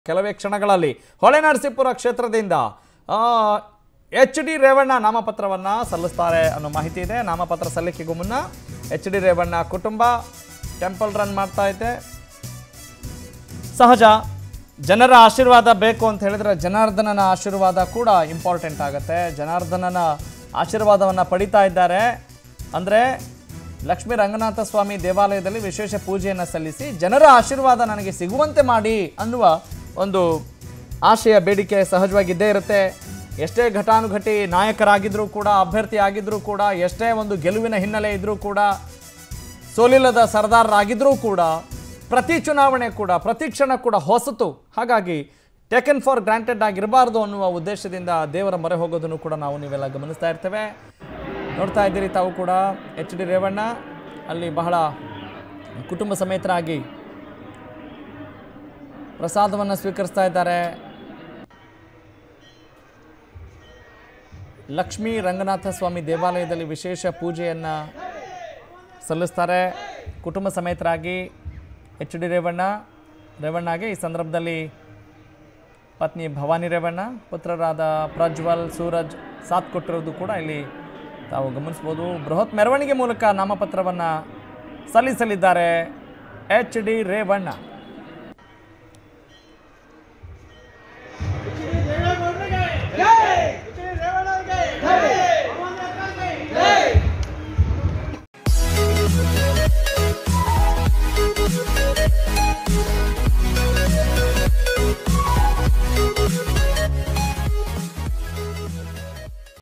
ಕೆಲವೇ ಕ್ಷಣಗಳಲ್ಲಿ ಹೊಳೆನರಸೀಪುರ ಕ್ಷೇತ್ರದಿಂದ ಎಚ್ ಡಿ ರೇವಣ್ಣ ನಾಮಪತ್ರವನ್ನು ಸಲ್ಲಿಸ್ತಾರೆ ಅನ್ನೋ ಮಾಹಿತಿ ಇದೆ ನಾಮಪತ್ರ ಸಲ್ಲಿಕೆಗೂ ಮುನ್ನ ಎಚ್ ಡಿ ರೇವಣ್ಣ ಕುಟುಂಬ ಟೆಂಪಲ್ ರನ್ ಮಾಡ್ತಾ ಇದೆ ಸಹಜ ಜನರ ಆಶೀರ್ವಾದ ಬೇಕು ಅಂತ ಹೇಳಿದ್ರೆ ಜನಾರ್ದನನ ಆಶೀರ್ವಾದ ಕೂಡ ಇಂಪಾರ್ಟೆಂಟ್ ಆಗುತ್ತೆ ಜನಾರ್ದನನ ಆಶೀರ್ವಾದವನ್ನು ಪಡಿತಾ ಇದ್ದಾರೆ ಅಂದರೆ ಲಕ್ಷ್ಮೀ ರಂಗನಾಥ ಸ್ವಾಮಿ ದೇವಾಲಯದಲ್ಲಿ ವಿಶೇಷ ಪೂಜೆಯನ್ನು ಸಲ್ಲಿಸಿ ಜನರ ಆಶೀರ್ವಾದ ನನಗೆ ಸಿಗುವಂತೆ ಮಾಡಿ ಅನ್ನುವ ಒಂದು ಆಶಯ ಬೇಡಿಕೆ ಸಹಜವಾಗಿ ಇದ್ದೇ ಇರುತ್ತೆ ಎಷ್ಟೇ ಘಟಾನುಘಟಿ ನಾಯಕರಾಗಿದ್ದರೂ ಕೂಡ ಅಭ್ಯರ್ಥಿ ಆಗಿದ್ದರೂ ಕೂಡ ಎಷ್ಟೇ ಒಂದು ಗೆಲುವಿನ ಹಿನ್ನೆಲೆ ಇದ್ದರೂ ಕೂಡ ಸೋಲಿಲ್ಲದ ಸರ್ದಾರರಾಗಿದ್ದರೂ ಕೂಡ ಪ್ರತಿ ಚುನಾವಣೆ ಕೂಡ ಪ್ರತಿ ಕ್ಷಣ ಕೂಡ ಹೊಸತು ಹಾಗಾಗಿ ಟೇಕನ್ ಫಾರ್ ಗ್ರಾಂಟೆಡ್ ಆಗಿರಬಾರ್ದು ಅನ್ನುವ ಉದ್ದೇಶದಿಂದ ದೇವರ ಮೊರೆ ಹೋಗೋದನ್ನು ಕೂಡ ನಾವು ನೀವೆಲ್ಲ ಗಮನಿಸ್ತಾ ಇರ್ತೇವೆ ನೋಡ್ತಾ ಇದ್ದೀರಿ ತಾವು ಕೂಡ ಎಚ್ ಡಿ ರೇವಣ್ಣ ಅಲ್ಲಿ ಬಹಳ ಕುಟುಂಬ ಸಮೇತರಾಗಿ ಪ್ರಸಾದವನ್ನು ಸ್ವೀಕರಿಸ್ತಾ ಇದ್ದಾರೆ ಲಕ್ಷ್ಮೀ ರಂಗನಾಥ ಸ್ವಾಮಿ ದೇವಾಲಯದಲ್ಲಿ ವಿಶೇಷ ಪೂಜೆಯನ್ನು ಸಲ್ಲಿಸ್ತಾರೆ ಕುಟುಂಬ ಸಮೇತರಾಗಿ ಎಚ್ ಡಿ ರೇವಣ್ಣ ರೇವಣ್ಣಗೆ ಈ ಸಂದರ್ಭದಲ್ಲಿ ಪತ್ನಿ ಭವಾನಿ ರೇವಣ್ಣ ಪುತ್ರರಾದ ಪ್ರಜ್ವಲ್ ಸೂರಜ್ ಸಾಥ್ ಕೊಟ್ಟಿರೋದು ಕೂಡ ಇಲ್ಲಿ ತಾವು ಗಮನಿಸ್ಬೋದು ಬೃಹತ್ ಮೆರವಣಿಗೆ ಮೂಲಕ ನಾಮಪತ್ರವನ್ನು ಸಲ್ಲಿಸಲಿದ್ದಾರೆ ಎಚ್ ಡಿ ರೇವಣ್ಣ